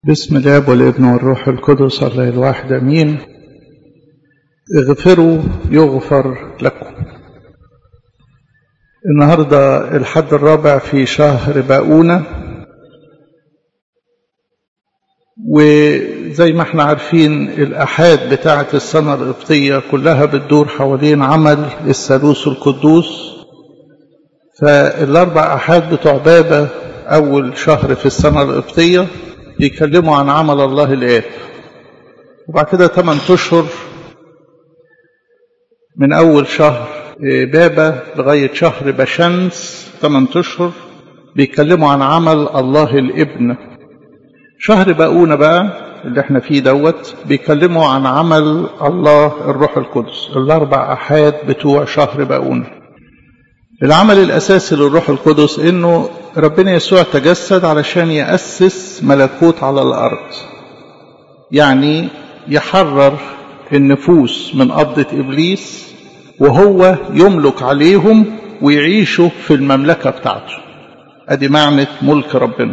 بسم الاب والابن والروح القدس الله الواحد امين اغفروا يغفر لكم النهارده الحد الرابع في شهر باؤونه وزي ما احنا عارفين الاحاد بتاعه السنه القبطيه كلها بتدور حوالين عمل الثالوث القدوس فالاربع احاد بتوع بابا اول شهر في السنه القبطيه بيتكلموا عن عمل الله الآب وبعد كده 8 أشهر من أول شهر بابا لغاية شهر بشمس 8 أشهر بيتكلموا عن عمل الله الابن شهر باقونا بقى اللي احنا فيه دوت بيتكلموا عن عمل الله الروح القدس الأربع أحاد بتوع شهر باقونا العمل الأساسي للروح القدس إنه ربنا يسوع تجسد علشان يأسس ملكوت على الأرض يعني يحرر النفوس من قبضة إبليس وهو يملك عليهم ويعيشوا في المملكة بتاعته أدي معنى ملك ربنا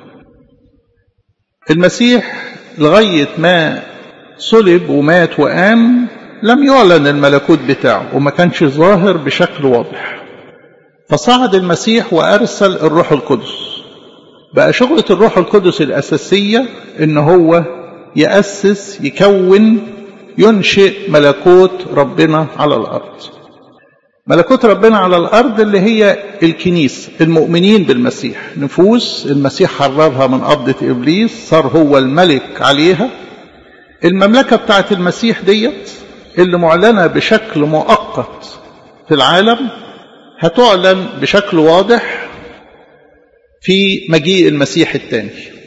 المسيح لغاية ما صلب ومات وقام لم يعلن الملكوت بتاعه وما كانش ظاهر بشكل واضح فصعد المسيح وأرسل الروح القدس بقى شغلة الروح القدس الأساسية إن هو يأسس يكون ينشئ ملكوت ربنا على الأرض ملكوت ربنا على الأرض اللي هي الكنيسة المؤمنين بالمسيح نفوس المسيح حررها من قبضة إبليس صار هو الملك عليها المملكة بتاعت المسيح ديت اللي معلنة بشكل مؤقت في العالم هتعلن بشكل واضح في مجيء المسيح الثاني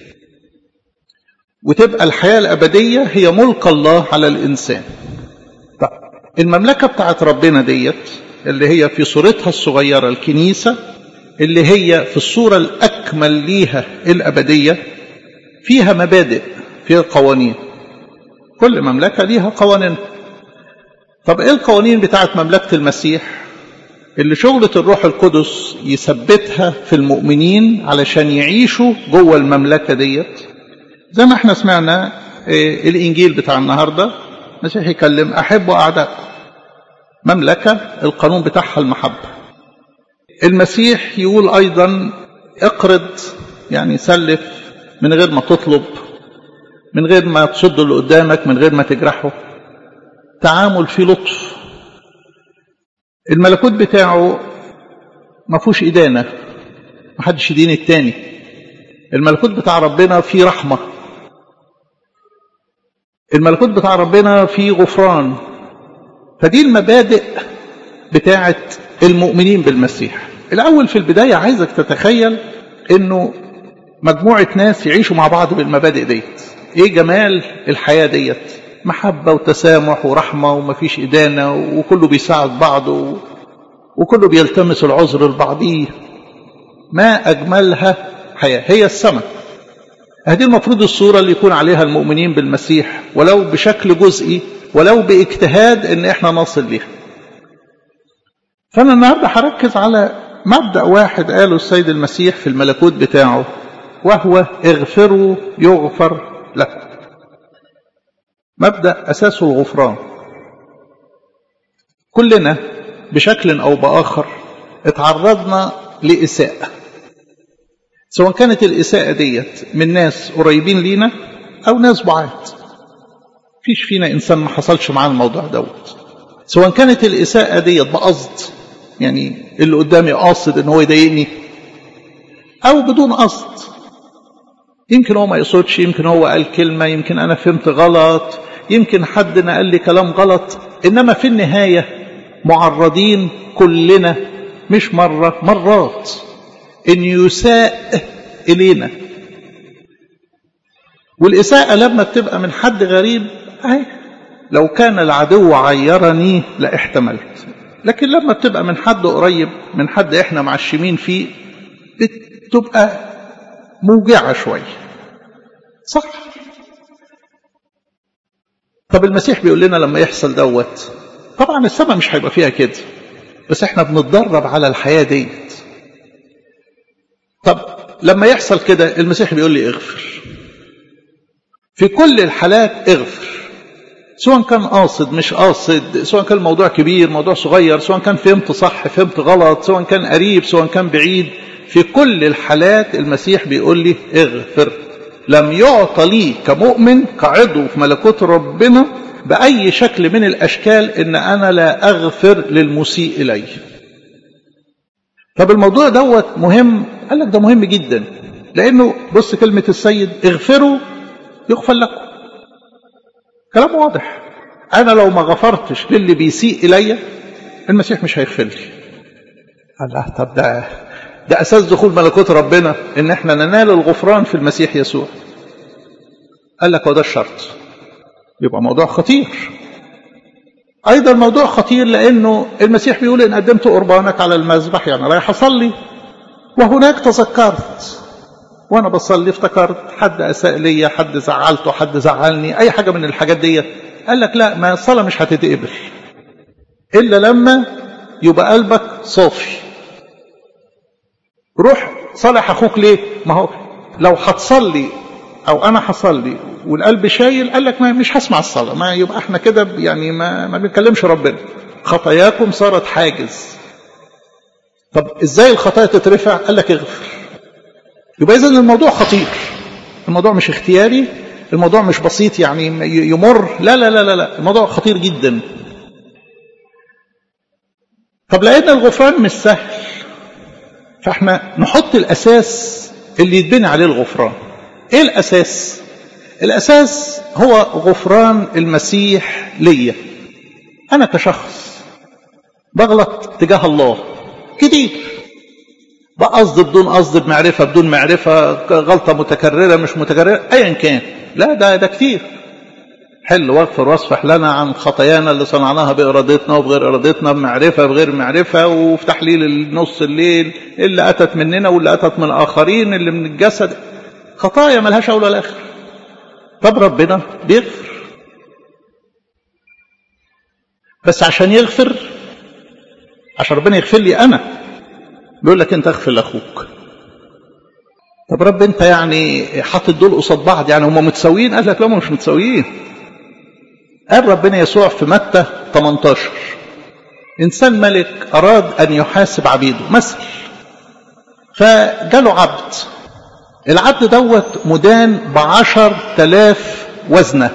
وتبقى الحياة الأبدية هي ملك الله على الإنسان طيب المملكة بتاعت ربنا ديت اللي هي في صورتها الصغيرة الكنيسة اللي هي في الصورة الأكمل ليها الأبدية فيها مبادئ فيها قوانين كل مملكة ليها قوانين طب ايه القوانين بتاعت مملكة المسيح اللي شغلة الروح القدس يثبتها في المؤمنين علشان يعيشوا جوه المملكة ديت زي ما احنا سمعنا اه الإنجيل بتاع النهاردة المسيح يكلم أحبوا أعدائكم مملكة القانون بتاعها المحبة المسيح يقول أيضا اقرض يعني سلف من غير ما تطلب من غير ما تصد اللي قدامك من غير ما تجرحه تعامل فيه لطف الملكوت بتاعه ما فيهوش إدانة ما حدش يدين التاني الملكوت بتاع ربنا فيه رحمة الملكوت بتاع ربنا فيه غفران فدي المبادئ بتاعت المؤمنين بالمسيح الأول في البداية عايزك تتخيل انه مجموعة ناس يعيشوا مع بعض بالمبادئ ديت ايه جمال الحياة ديت محبة وتسامح ورحمة ومفيش إدانة وكله بيساعد بعضه وكله بيلتمس العذر لبعضيه ما أجملها حياة هي السماء هذه المفروض الصورة اللي يكون عليها المؤمنين بالمسيح ولو بشكل جزئي ولو باجتهاد ان احنا نصل ليها فانا النهاردة هركز على مبدأ واحد قاله السيد المسيح في الملكوت بتاعه وهو اغفروا يغفر لكم مبدأ أساسه الغفران كلنا بشكل أو بآخر اتعرضنا لإساءة سواء كانت الإساءة ديت من ناس قريبين لينا أو ناس بعاد فيش فينا إنسان ما حصلش معاه الموضوع دوت سواء كانت الإساءة ديت بقصد يعني اللي قدامي قاصد إن هو يضايقني أو بدون قصد يمكن هو ما يقصدش يمكن هو قال كلمة يمكن أنا فهمت غلط يمكن حد قال لي كلام غلط إنما في النهاية معرضين كلنا مش مرة مرات إن يساء إلينا والإساءة لما بتبقى من حد غريب أهي لو كان العدو عيرني لاحتملت لكن لما بتبقى من حد قريب من حد احنا معشمين فيه بتبقى موجعة شوية صح طب المسيح بيقول لنا لما يحصل دوت طبعا السماء مش هيبقى فيها كده بس احنا بنتدرب على الحياة ديت طب لما يحصل كده المسيح بيقول لي اغفر في كل الحالات اغفر سواء كان قاصد مش قاصد سواء كان الموضوع كبير موضوع صغير سواء كان فهمت صح فهمت غلط سواء كان قريب سواء كان بعيد في كل الحالات المسيح بيقول لي اغفر لم يعطى لي كمؤمن كعضو في ملكوت ربنا بأي شكل من الأشكال إن أنا لا أغفر للمسيء إلي طب الموضوع دوت مهم قال لك ده مهم جدا لأنه بص كلمة السيد اغفروا يغفر لكم كلام واضح أنا لو ما غفرتش للي بيسيء إلي المسيح مش هيغفر لي الله طب ده ده أساس دخول ملكوت ربنا إن إحنا ننال الغفران في المسيح يسوع قال لك وده الشرط يبقى موضوع خطير أيضا موضوع خطير لأنه المسيح بيقول إن قدمت قربانك على المذبح يعني رايح أصلي وهناك تذكرت وأنا بصلي افتكرت حد أساء لي حد زعلته حد زعلني أي حاجة من الحاجات دي قال لك لا ما الصلاة مش هتتقبل إلا لما يبقى قلبك صافي روح صالح أخوك ليه ما هو لو هتصلي او انا هصلي والقلب شايل قال لك ما مش هسمع الصلاه ما يبقى احنا كده يعني ما ما بنكلمش ربنا خطاياكم صارت حاجز طب ازاي الخطايا تترفع قال لك اغفر يبقى اذا الموضوع خطير الموضوع مش اختياري الموضوع مش بسيط يعني يمر لا لا لا لا, لا. الموضوع خطير جدا طب لقينا الغفران مش سهل فاحنا نحط الاساس اللي يتبني عليه الغفران ايه الاساس الاساس هو غفران المسيح ليا انا كشخص بغلط تجاه الله كتير بقصد بدون قصد بمعرفه بدون معرفه غلطه متكرره مش متكرره ايا كان لا ده ده كتير حل واغفر واصفح لنا عن خطايانا اللي صنعناها بارادتنا وبغير ارادتنا بمعرفه بغير معرفه وفي تحليل النص الليل اللي اتت مننا واللي اتت من الاخرين اللي من الجسد خطايا ملهاش اول ولا اخر طب ربنا بيغفر بس عشان يغفر عشان ربنا يغفر لي انا بيقول لك انت اغفر لاخوك طب رب انت يعني حاطط دول قصاد بعض يعني هم متساويين قال لك لا هم مش متساويين قال ربنا يسوع في متى 18 انسان ملك اراد ان يحاسب عبيده مثل فجاله عبد العبد دوت مدان بعشر تلاف وزنة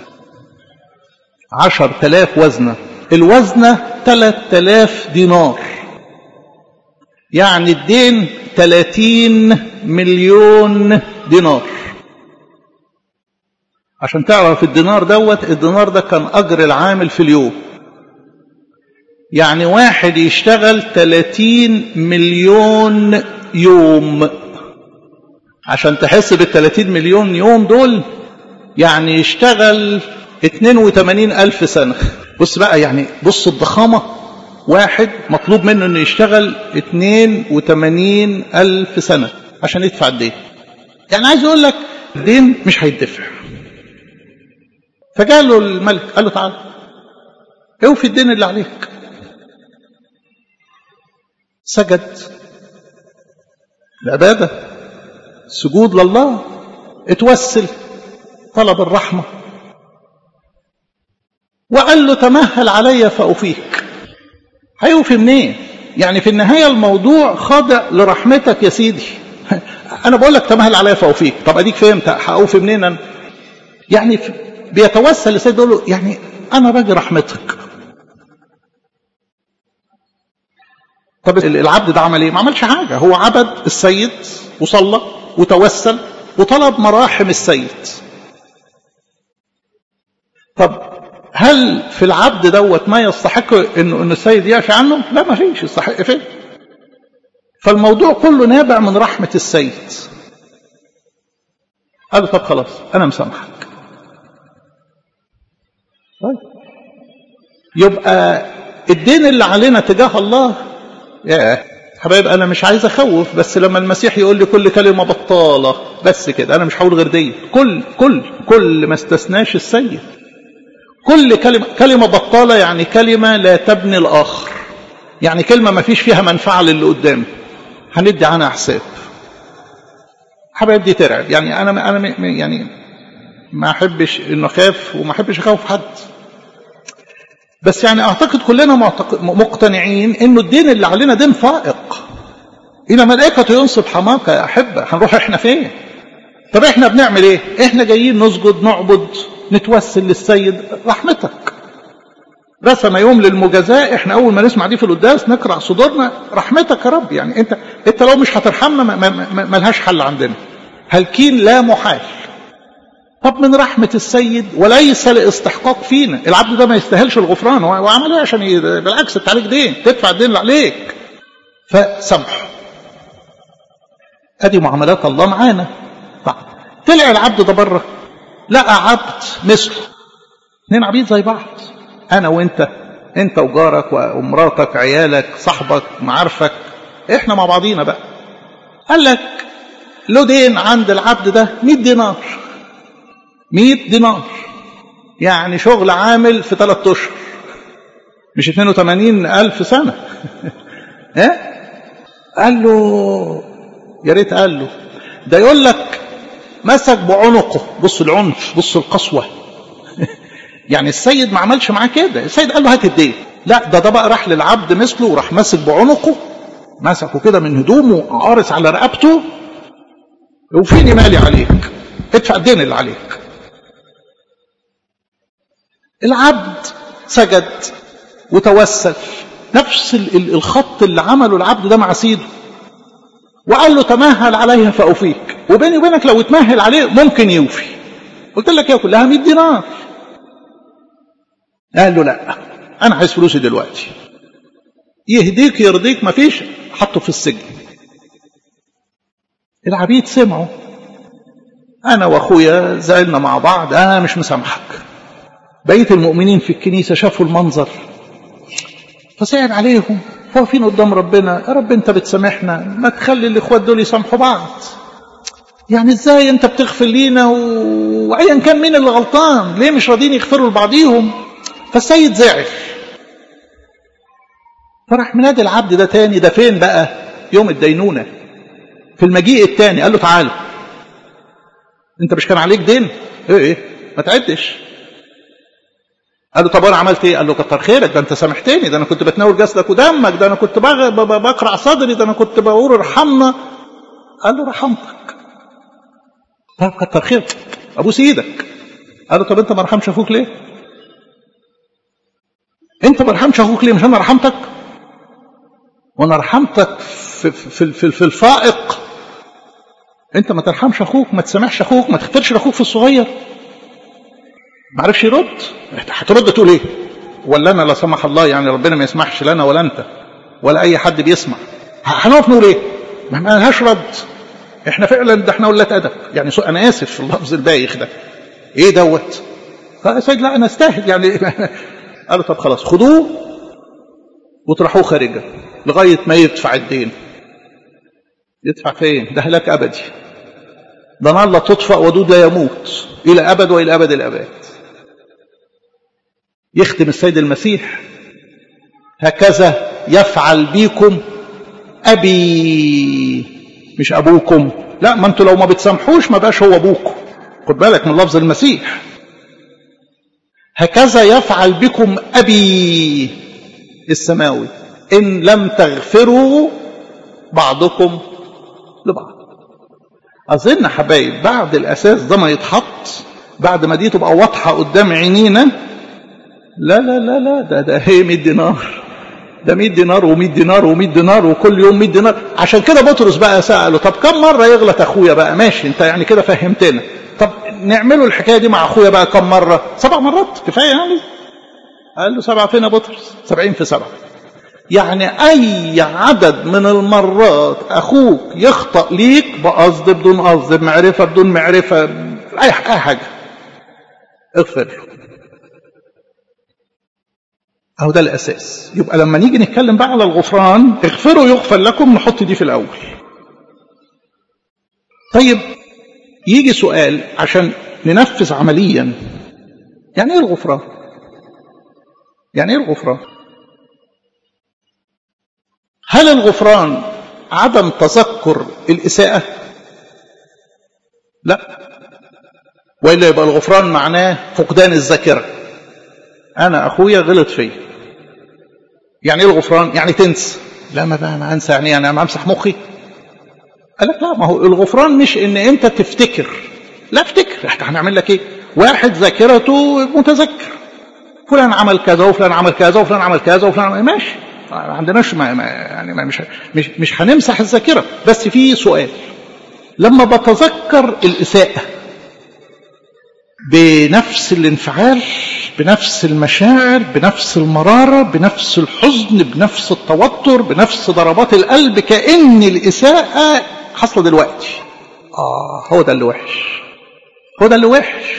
عشر تلاف وزنة الوزنة تلات تلاف دينار يعني الدين تلاتين مليون دينار عشان تعرف الدينار دوت الدينار ده كان أجر العامل في اليوم يعني واحد يشتغل تلاتين مليون يوم عشان تحس بال 30 مليون يوم دول يعني يشتغل 82 ألف سنة بص بقى يعني بص الضخامة واحد مطلوب منه انه يشتغل 82 ألف سنة عشان يدفع الدين يعني عايز اقول لك الدين مش هيدفع فقال له الملك قال له تعالى اوفي الدين اللي عليك سجد العباده سجود لله اتوسل طلب الرحمة وقال له تمهل علي فأوفيك هيوفي منين يعني في النهاية الموضوع خاضع لرحمتك يا سيدي أنا بقول لك تمهل علي فأوفيك طب أديك فهمت هأوفي منين أنا يعني بيتوسل لسيد يقول له يعني أنا باجي رحمتك طب العبد ده عمل ايه؟ ما عملش حاجة هو عبد السيد وصلى وتوسل وطلب مراحم السيد طب هل في العبد دوت ما يستحق انه ان السيد يعفي عنه لا ما فيش يستحق فيه فالموضوع كله نابع من رحمة السيد قال له طب خلاص انا مسامحك طيب يبقى الدين اللي علينا تجاه الله ياه حبايب انا مش عايز اخوف بس لما المسيح يقول لي كل كلمه بطاله بس كده انا مش هقول غير دي كل كل كل ما استثناش السيد كل كلمه كلمه بطاله يعني كلمه لا تبني الاخر يعني كلمه ما فيش فيها منفعه للي قدامي هندي عنها حساب حبايب دي ترعب يعني انا انا يعني ما احبش انه اخاف وما احبش اخوف حد بس يعني اعتقد كلنا مقتنعين انه الدين اللي علينا دين فائق الى ملائكة ينصب حماقة يا احبة هنروح احنا فين طب احنا بنعمل ايه احنا جايين نسجد نعبد نتوسل للسيد رحمتك رسم يوم للمجازاة احنا اول ما نسمع دي في القداس نقرا صدورنا رحمتك يا رب يعني انت انت لو مش هترحمنا ما, ما, ما لهاش حل عندنا هالكين لا محال طب من رحمة السيد وليس لاستحقاق فينا العبد ده ما يستاهلش الغفران هو عمل ايه عشان ي... بالعكس انت عليك دين تدفع الدين اللي عليك فسامحه ادي معاملات الله معانا طيب طلع العبد ده بره لقى عبد مثله اثنين عبيد زي بعض انا وانت انت وجارك ومراتك عيالك صاحبك معارفك احنا مع بعضينا بقى قال لك له دين عند العبد ده 100 دينار 100 دينار يعني شغل عامل في ثلاث اشهر مش 82 ألف سنة ها قال له يا ريت قال له ده يقول لك مسك بعنقه بص العنف بص القسوة يعني السيد ما عملش معاه كده السيد قال له هات الدين لا ده ده بقى راح للعبد مثله وراح ماسك بعنقه مسكه كده من هدومه قارس على رقبته وفيني مالي عليك ادفع الدين اللي عليك العبد سجد وتوسل نفس الخط اللي عمله العبد ده مع سيده وقال له تمهل عليها فأوفيك وبيني وبينك لو اتمهل عليه ممكن يوفي قلت لك يا كلها 100 دينار قال له لا انا عايز فلوسي دلوقتي يهديك يرضيك مفيش حطه في السجن العبيد سمعوا انا واخويا زعلنا مع بعض انا مش مسامحك بقيه المؤمنين في الكنيسه شافوا المنظر فصعب عليهم واقفين قدام ربنا يا رب انت بتسامحنا ما تخلي الاخوات دول يسامحوا بعض يعني ازاي انت بتغفر لينا و... وايا كان مين اللي غلطان ليه مش راضيين يغفروا لبعضيهم فالسيد زعل فراح منادي العبد ده تاني ده فين بقى يوم الدينونة في المجيء التاني قال له تعالى انت مش كان عليك دين ايه ايه ما تعدش قال له طب انا عملت ايه قال له كتر خيرك ده انت سامحتني ده انا كنت بتناول جسدك ودمك ده انا كنت بغ... بقرع صدري ده انا كنت بقول ارحمنا قال له رحمتك طب كتر خيرك ابوس ايدك قال له طب انت ما رحمش اخوك ليه انت ما رحمش اخوك ليه مش انا رحمتك وانا رحمتك في, في, في, في الفائق انت ما ترحمش اخوك ما تسامحش اخوك ما تغفرش لاخوك في الصغير ما عرفش يرد هترد تقول ايه ولا انا لا سمح الله يعني ربنا ما يسمحش لنا ولا انت ولا اي حد بيسمع هنقف نقول ايه ما لهاش رد احنا فعلا ده احنا ولات ادب يعني انا اسف في اللفظ البايخ ده ايه دوت قال سيد لا انا استاهل يعني قالوا طب خلاص خدوه وطرحوه خارجا لغايه ما يدفع الدين يدفع فين ده هلاك ابدي ده نار لا تطفأ ودود لا يموت الى ابد والى ابد الاباد يختم السيد المسيح هكذا يفعل بيكم ابي مش ابوكم لا ما انتوا لو ما بتسامحوش ما بقاش هو ابوكم خد بالك من لفظ المسيح هكذا يفعل بكم ابي السماوي ان لم تغفروا بعضكم لبعض اظن حبايب بعد الاساس ده ما يتحط بعد ما دي تبقى واضحه قدام عينينا لا لا لا لا ده ده هي 100 دينار ده 100 دينار و100 دينار و100 دينار وكل يوم 100 دينار عشان كده بطرس بقى سأله طب كم مرة يغلط أخويا بقى ماشي أنت يعني كده فهمتنا طب نعمله الحكاية دي مع أخويا بقى كم مرة سبع مرات كفاية يعني قال له سبعة فين يا بطرس سبعين في سبعة يعني أي عدد من المرات أخوك يخطأ ليك بقصد بدون قصد بمعرفة بدون معرفة أي حاجة اغفر له أهو ده الأساس يبقى لما نيجي نتكلم بقى على الغفران اغفروا يغفر لكم نحط دي في الأول طيب يجي سؤال عشان ننفذ عمليا يعني ايه الغفران يعني ايه الغفران هل الغفران عدم تذكر الإساءة لا وإلا يبقى الغفران معناه فقدان الذاكرة أنا أخويا غلط فيا يعني إيه الغفران؟ يعني تنسى لا ما بقى ما أنسى يعني أنا أمسح مخي قال لك لا ما هو الغفران مش إن أنت تفتكر لا افتكر احنا هنعمل لك إيه؟ واحد ذاكرته متذكر فلان عمل كذا وفلان عمل كذا وفلان عمل كذا وفلان عمل ماشي ما عندناش ما ما يعني ما مش مش مش هنمسح الذاكره بس في سؤال لما بتذكر الاساءه بنفس الانفعال بنفس المشاعر بنفس المراره بنفس الحزن بنفس التوتر بنفس ضربات القلب كان الاساءه حصل دلوقتي اه هو ده اللي وحش هو ده اللي وحش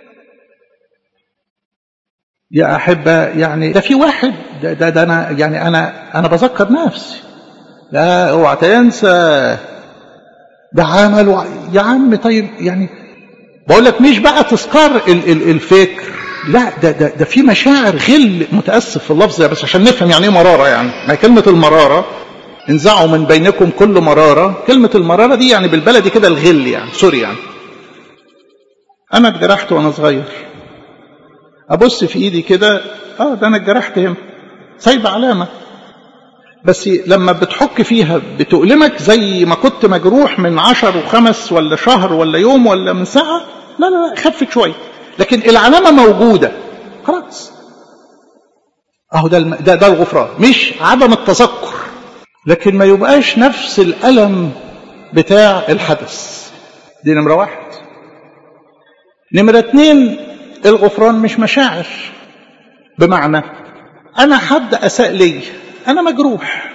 يا أحبة يعني ده في واحد ده, ده, ده أنا يعني أنا أنا بذكر نفسي لا اوعى تنسى ده عمل يا عم طيب يعني بقول لك مش بقى تذكار ال ال الفكر لا ده ده ده في مشاعر غل متاسف في اللفظ بس عشان نفهم يعني ايه مراره يعني ما كلمه المراره انزعوا من بينكم كل مراره كلمه المراره دي يعني بالبلدي كده الغل يعني سوري يعني انا اتجرحت وانا صغير ابص في ايدي كده اه ده انا اتجرحت هنا سايبه علامه بس لما بتحك فيها بتؤلمك زي ما كنت مجروح من عشر وخمس ولا شهر ولا يوم ولا من ساعة لا لا لا خفت شوية لكن العلامة موجودة خلاص اهو ده, الم... ده ده الغفران مش عدم التذكر لكن ما يبقاش نفس الألم بتاع الحدث دي نمرة واحد نمرة اتنين الغفران مش مشاعر بمعنى أنا حد أساء لي أنا مجروح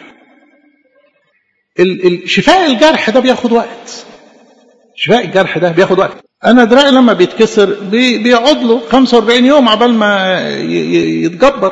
شفاء الجرح ده بياخد وقت شفاء الجرح ده بياخد وقت أنا دراعي لما بيتكسر بي بيقعد له 45 يوم عبال ما يتجبر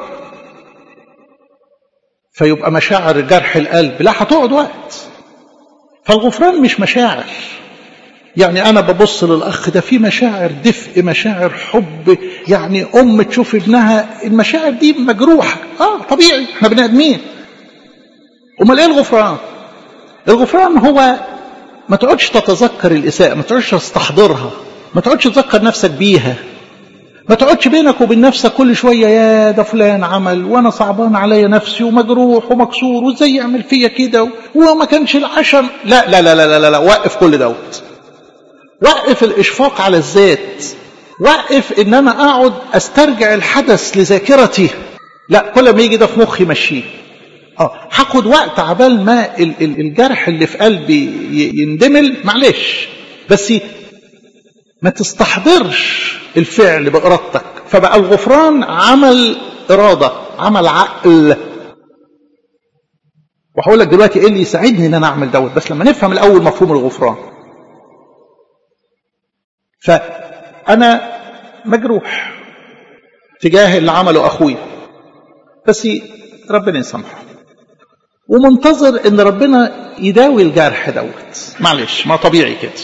فيبقى مشاعر جرح القلب لا هتقعد وقت فالغفران مش مشاعر يعني أنا ببص للأخ ده في مشاعر دفء مشاعر حب يعني أم تشوف ابنها المشاعر دي مجروحة آه طبيعي احنا بني آدمين أمال إيه الغفران؟ الغفران هو ما تقعدش تتذكر الإساءة ما تقعدش تستحضرها ما تقعدش تذكر نفسك بيها ما تقعدش بينك وبين نفسك كل شوية يا ده فلان عمل وأنا صعبان عليا نفسي ومجروح ومكسور وإزاي يعمل فيا كده وما كانش العشم لا لا لا لا لا, لا وقف كل دوت وقف الإشفاق على الذات وقف إن أنا أقعد أسترجع الحدث لذاكرتي لا كل ما يجي ده في مخي مشيه اه هاخد وقت عبال ما الجرح اللي في قلبي يندمل معلش بس ما تستحضرش الفعل بإرادتك فبقى الغفران عمل إرادة عمل عقل وهقول لك دلوقتي ايه اللي يساعدني ان انا اعمل دوت بس لما نفهم الاول مفهوم الغفران فأنا مجروح تجاه اللي عمله أخويا بس ربنا يسامحه ومنتظر ان ربنا يداوي الجرح دوت معلش ما طبيعي كده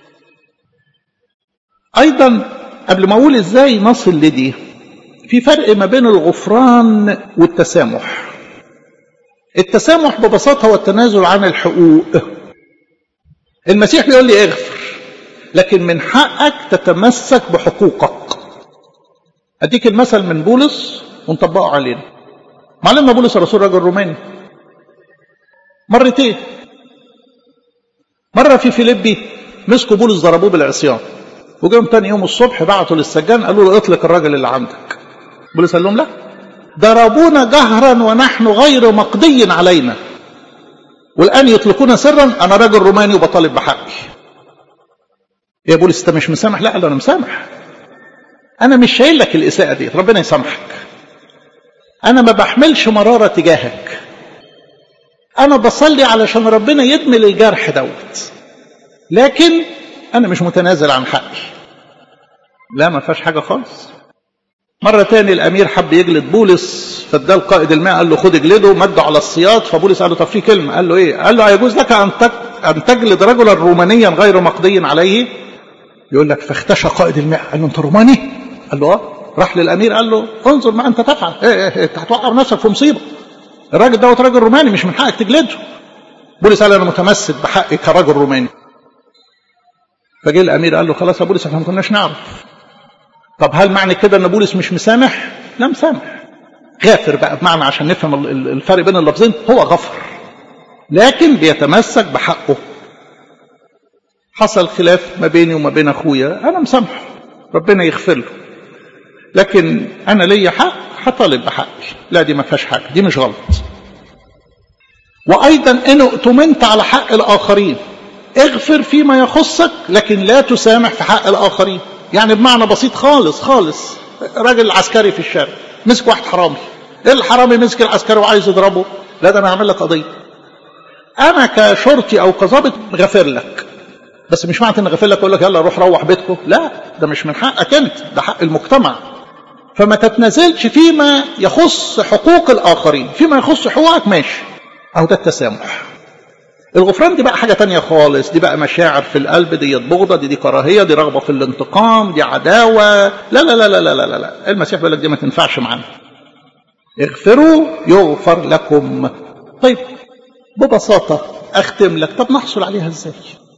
ايضا قبل ما اقول ازاي نصل لدي في فرق ما بين الغفران والتسامح التسامح ببساطه هو التنازل عن الحقوق المسيح بيقول لي اغفر لكن من حقك تتمسك بحقوقك اديك المثل من بولس ونطبقه علينا معلمنا بولس الرسول راجل روماني مرتين مرة في فيليبي مسكوا بولس ضربوه بالعصيان وجاهم تاني يوم الصبح بعتوا للسجان قالوا له اطلق الراجل اللي عندك بولس قال لهم لا ضربونا جهرا ونحن غير مقضي علينا والآن يطلقون سرا أنا راجل روماني وبطالب بحقي يا بولس انت مش مسامح لا انا مسامح انا مش شايل لك الاساءه دي ربنا يسامحك انا ما بحملش مراره تجاهك انا بصلي علشان ربنا يدمل الجرح دوت لكن انا مش متنازل عن حقي لا ما فيهاش حاجه خالص مرة تاني الأمير حب يجلد بولس فاداه القائد الماء قال له خد اجلده مده على السياط فبولس قال له طب في كلمة قال له إيه؟ قال له يجوز لك أن أن تجلد رجلا رومانيا غير مقضي عليه يقول لك فاختشى قائد الماء قال له انت روماني قال له اه راح للامير قال له انظر ما انت تفعل ايه ايه انت هتوقع نفسك في مصيبه الراجل دوت راجل روماني مش من حقك تجلده بولس قال انا متمسك بحقي كراجل روماني فجه الامير قال له خلاص يا بولس احنا ما كناش نعرف طب هل معنى كده ان بولس مش مسامح لا مسامح غافر بقى بمعنى عشان نفهم الفرق بين اللفظين هو غفر لكن بيتمسك بحقه حصل خلاف ما بيني وما بين اخويا انا مسامحه ربنا يغفر له لكن انا ليا حق هطالب بحقي لا دي ما فيهاش حاجه دي مش غلط وايضا ان اؤتمنت على حق الاخرين اغفر فيما يخصك لكن لا تسامح في حق الاخرين يعني بمعنى بسيط خالص خالص راجل عسكري في الشارع مسك واحد حرامي ايه الحرامي مسك العسكري وعايز يضربه لا ده انا هعمل لك قضيه انا كشرطي او كظابط غفر لك بس مش معنى ان غفر لك اقول لك يلا روح روح بيتكم لا ده مش من حقك انت ده حق المجتمع فما تتنازلش فيما يخص حقوق الاخرين فيما يخص حقوقك ماشي اهو ده التسامح الغفران دي بقى حاجة تانية خالص دي بقى مشاعر في القلب دي بغضة دي, دي كراهية دي رغبة في الانتقام دي عداوة لا لا لا لا لا لا, لا, لا. المسيح بيقول لك دي ما تنفعش معانا اغفروا يغفر لكم طيب ببساطة اختم لك طب نحصل عليها ازاي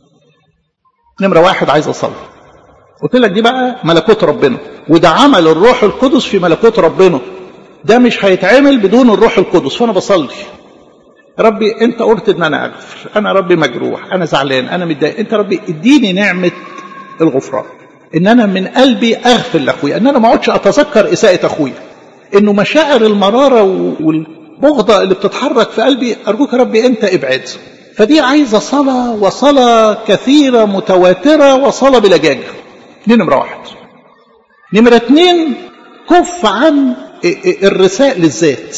نمرة واحد عايز اصلي قلت لك دي بقى ملكوت ربنا وده عمل الروح القدس في ملكوت ربنا ده مش هيتعمل بدون الروح القدس فانا بصلي ربي انت قلت ان انا اغفر انا ربي مجروح انا زعلان انا متضايق انت ربي اديني نعمه الغفران ان انا من قلبي اغفر لاخويا ان انا ما اقعدش اتذكر اساءه اخويا انه مشاعر المراره والبغضه اللي بتتحرك في قلبي ارجوك يا ربي انت ابعد فدي عايزه صلاه وصلاه كثيره متواتره وصلاه بلجاجه دي نمره واحد نمره اتنين كف عن الرثاء للذات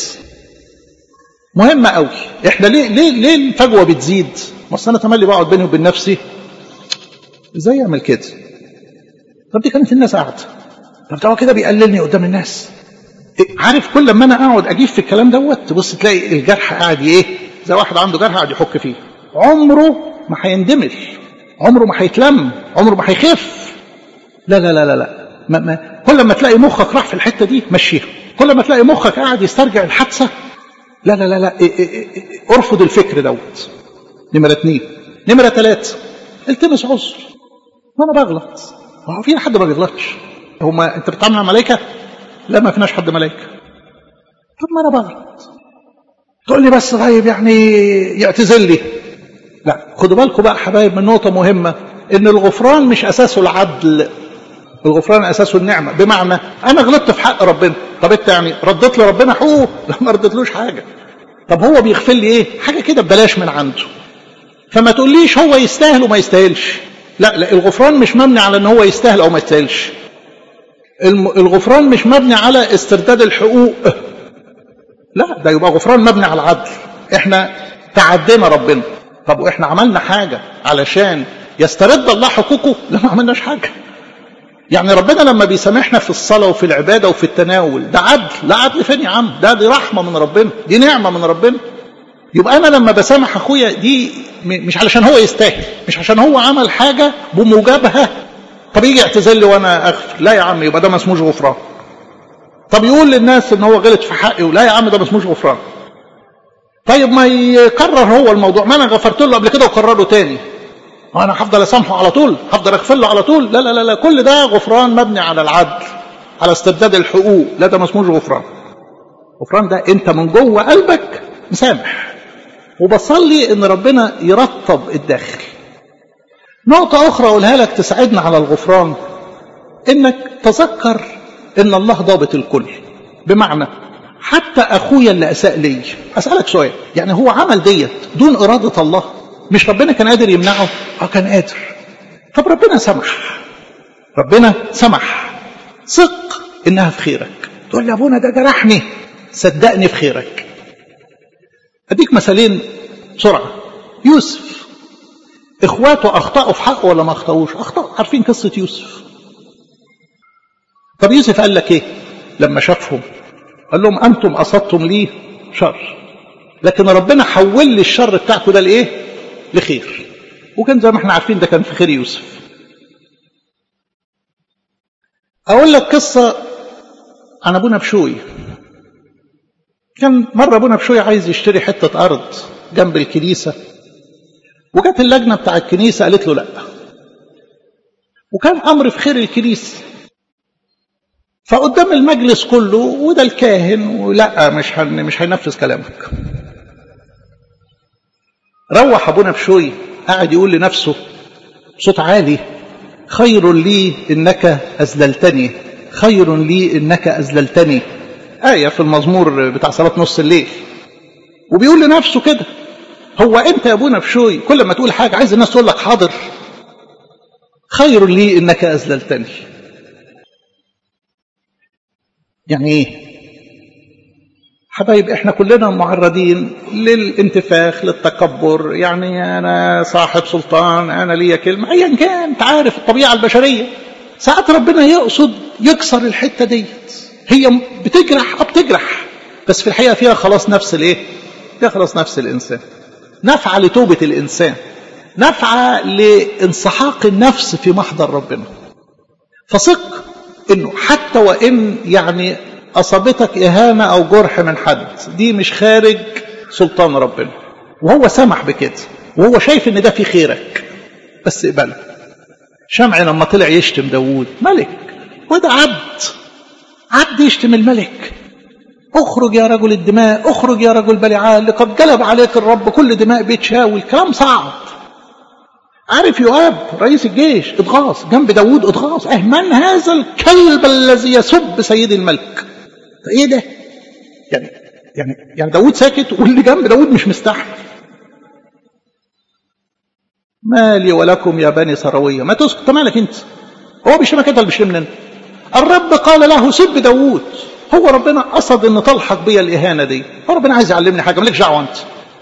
مهمة قوي احنا ليه ليه ليه الفجوة بتزيد؟ ما انا تملي بقعد بيني وبين نفسي ازاي اعمل كده؟ طب دي كانت الناس قاعدة طب ده هو كده بيقللني قدام الناس عارف كل لما انا اقعد اجيب في الكلام دوت تبص تلاقي الجرح قاعد ايه؟ زي واحد عنده جرح قاعد يحك فيه عمره ما هيندمل عمره ما هيتلم عمره ما هيخف لا لا لا لا لا ما ما كل ما تلاقي مخك راح في الحته دي مشيها كل ما تلاقي مخك قاعد يسترجع الحادثه لا لا لا لا إيه إيه إيه ارفض الفكر دوت نمرة اثنين نمرة ثلاثة التمس عذر ما انا بغلط ما هو في حد ما بيغلطش هما انت بتتعامل مع ملائكة لا ما فيناش حد ملائكة طب ما انا بغلط تقول لي بس طيب يعني يعتذر لي لا خدوا بالكم بقى حبايب من نقطة مهمة ان الغفران مش اساسه العدل الغفران اساسه النعمه بمعنى انا غلطت في حق ربنا طب انت يعني رديت لربنا حقوق لا ما رديتلوش حاجه طب هو بيغفر لي ايه حاجه كده ببلاش من عنده فما تقوليش هو يستاهل وما يستاهلش لا لا الغفران مش مبني على ان هو يستاهل او ما يستاهلش الغفران مش مبني على استرداد الحقوق لا ده يبقى غفران مبني على العدل احنا تعدينا ربنا طب واحنا عملنا حاجه علشان يسترد الله حقوقه لا ما عملناش حاجه يعني ربنا لما بيسامحنا في الصلاة وفي العبادة وفي التناول ده عدل لا عدل فين يا عم ده دي رحمة من ربنا دي نعمة من ربنا يبقى أنا لما بسامح أخويا دي مش علشان هو يستاهل مش عشان هو عمل حاجة بموجبها طب يجي يعتذر لي وأنا أغفر لا يا عم يبقى ده ما اسموش غفران طب يقول للناس إن هو غلط في حقي ولا يا عم ده ما اسموش غفران طيب ما يكرر هو الموضوع ما أنا غفرت له قبل كده وكرره تاني وانا هفضل اسامحه على طول هفضل اغفر له على طول لا لا لا لا كل ده غفران مبني على العدل على استرداد الحقوق لا ده ما اسموش غفران غفران ده انت من جوه قلبك مسامح وبصلي ان ربنا يرطب الداخل نقطة أخرى أقولها لك تساعدنا على الغفران إنك تذكر إن الله ضابط الكل بمعنى حتى أخويا اللي أساء لي أسألك سؤال يعني هو عمل ديت دون إرادة الله مش ربنا كان قادر يمنعه اه كان قادر طب ربنا سمح ربنا سمح ثق انها في خيرك تقول لي ابونا ده جرحني صدقني في خيرك اديك مثالين بسرعه يوسف اخواته اخطاوا في حقه ولا ما اخطاوش اخطاوا عارفين قصه يوسف طب يوسف قال لك ايه لما شافهم قال لهم انتم اصبتم لي شر لكن ربنا حول لي الشر بتاعكم ده لايه لخير وكان زي ما احنا عارفين ده كان في خير يوسف اقول لك قصه عن ابونا بشوي كان مره ابونا بشوي عايز يشتري حته ارض جنب الكنيسه وجت اللجنه بتاع الكنيسه قالت له لا وكان أمر في خير الكنيسة فقدام المجلس كله وده الكاهن ولا مش هن مش هينفذ كلامك روح ابونا بشوي قاعد يقول لنفسه بصوت عالي خير لي انك اذللتني خير لي انك اذللتني آية في المزمور بتاع صلاة نص الليل وبيقول لنفسه كده هو انت يا ابونا بشوي كل ما تقول حاجة عايز الناس تقول لك حاضر خير لي انك اذللتني يعني ايه حبايب احنا كلنا معرضين للانتفاخ للتكبر يعني انا صاحب سلطان انا ليا كلمه ايا كان انت عارف الطبيعه البشريه ساعات ربنا يقصد يكسر الحته ديت هي بتجرح اه بتجرح بس في الحقيقه فيها خلاص نفس الايه فيها خلاص نفس الانسان نفعه لتوبه الانسان نفعه لانسحاق النفس في محضر ربنا فثق انه حتى وان يعني اصابتك اهانه او جرح من حد دي مش خارج سلطان ربنا وهو سمح بكده وهو شايف ان ده في خيرك بس اقبله شمع لما طلع يشتم داوود ملك وده عبد عبد يشتم الملك اخرج يا رجل الدماء اخرج يا رجل بلعال لقد جلب عليك الرب كل دماء بيت شاول كلام صعب عارف يؤاب رئيس الجيش اتغاظ جنب داوود اتغاظ اه من هذا الكلب الذي يسب سيد الملك ايه ده يعني يعني يعني داوود ساكت واللي جنب داوود مش مستحمل مالي ولكم يا بني سرويه ما تسكت مالك انت هو بيشتمك انت اللي بيشتمني انا الرب قال له سب داوود هو ربنا قصد ان تلحق بيا الاهانه دي هو ربنا عايز يعلمني حاجه مالكش دعوه انت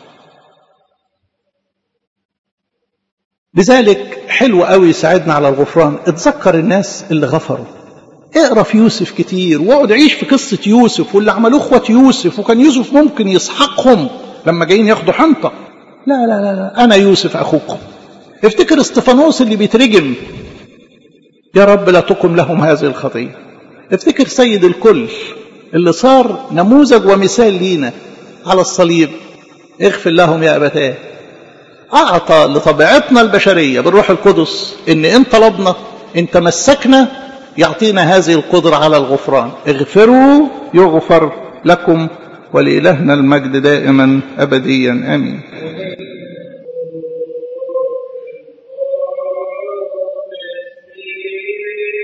لذلك حلو قوي يساعدنا على الغفران اتذكر الناس اللي غفروا اقرا في يوسف كتير واقعد عيش في قصه يوسف واللي عملوه اخوه يوسف وكان يوسف ممكن يسحقهم لما جايين ياخدوا حنطه لا لا لا, لا. انا يوسف اخوكم افتكر استفانوس اللي بيترجم يا رب لا تقم لهم هذه الخطيه افتكر سيد الكل اللي صار نموذج ومثال لينا على الصليب اغفر لهم يا ابتاه أعطى لطبيعتنا البشرية بالروح القدس إن إن طلبنا إن تمسكنا يعطينا هذه القدرة على الغفران اغفروا يغفر لكم ولإلهنا المجد دائما أبديا آمين